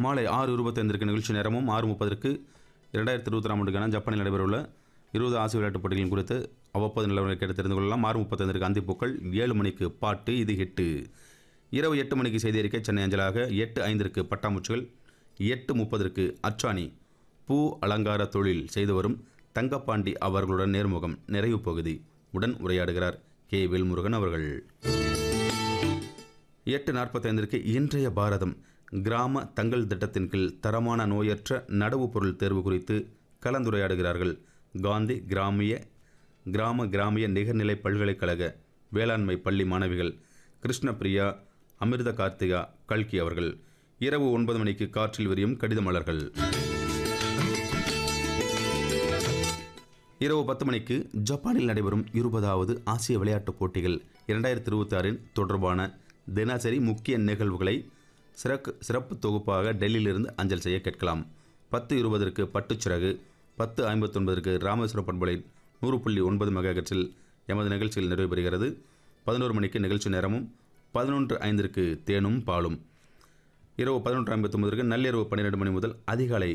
மாலை ஆறு இருபத்தைந்திற்கு நிகழ்ச்சி நேரமும் ஆறு முப்பதற்கு இரண்டாயிரத்தி இருபத்தி ஆண்டுக்கான ஜப்பானில் நடைபெறவுள்ள இருபது ஆசிய விளையாட்டுப் போட்டிகளின் குறித்து அவ்வப்போது நிலவரங்களை கேட்டு தெரிந்து கொள்ளலாம் ஆறு முப்பத்தைந்திற்கு அந்திப்பூக்கள் ஏழு மணிக்கு பாட்டு இது ஹிட்டு இரவு எட்டு மணிக்கு செய்தி அறிக்கை சென்னை அஞ்சலாக எட்டு ஐந்திற்கு பட்டாம்பூச்சிகள் எட்டு முப்பதற்கு அச்சாணி பூ அலங்கார தொழில் செய்து வரும் தங்கப்பாண்டி அவர்களுடன் நேர்முகம் நிறைவு பகுதி உடன் உரையாடுகிறார் கே வேல்முருகன் அவர்கள் எட்டு நாற்பத்தைந்திற்கு இன்றைய பாரதம் கிராம தங்கள் திட்டத்தின் கீழ் தரமான நோயற்ற நடவு பொருள் தேர்வு குறித்து கலந்துரையாடுகிறார்கள் காந்தி கிராமிய கிராம கிராமிய நிகர்நிலை பல்கலைக்கழக வேளாண்மை பள்ளி மாணவிகள் கிருஷ்ணபிரியா அமிர்த கார்த்திகா கல்கி அவர்கள் இரவு ஒன்பது மணிக்கு காற்றில் விரியும் கடித மலர்கள் இரவு பத்து மணிக்கு ஜப்பானில் நடைபெறும் இருபதாவது ஆசிய விளையாட்டுப் போட்டிகள் இரண்டாயிரத்தி இருபத்தி ஆறின் தொடர்பான தினசரி முக்கிய நிகழ்வுகளை சிறப்பு சிறப்பு தொகுப்பாக டெல்லியிலிருந்து அஞ்சல் செய்ய கேட்கலாம் பத்து இருபதற்கு பட்டுச்சிறகு பத்து ஐம்பத்தொன்பதற்கு ராமேஸ்வரம் பண்பலை நூறு புள்ளி ஒன்பது மெகாகட்ஸில் எமது நிகழ்ச்சியில் நிறைவு பெறுகிறது பதினோரு மணிக்கு நிகழ்ச்சி நேரமும் பதினொன்று ஐந்திற்கு தேனும் பாலும் இரவு பதினொன்று ஐம்பத்தொன்பதற்கு நள்ளிரவு பன்னிரெண்டு மணி முதல் அதிகாலை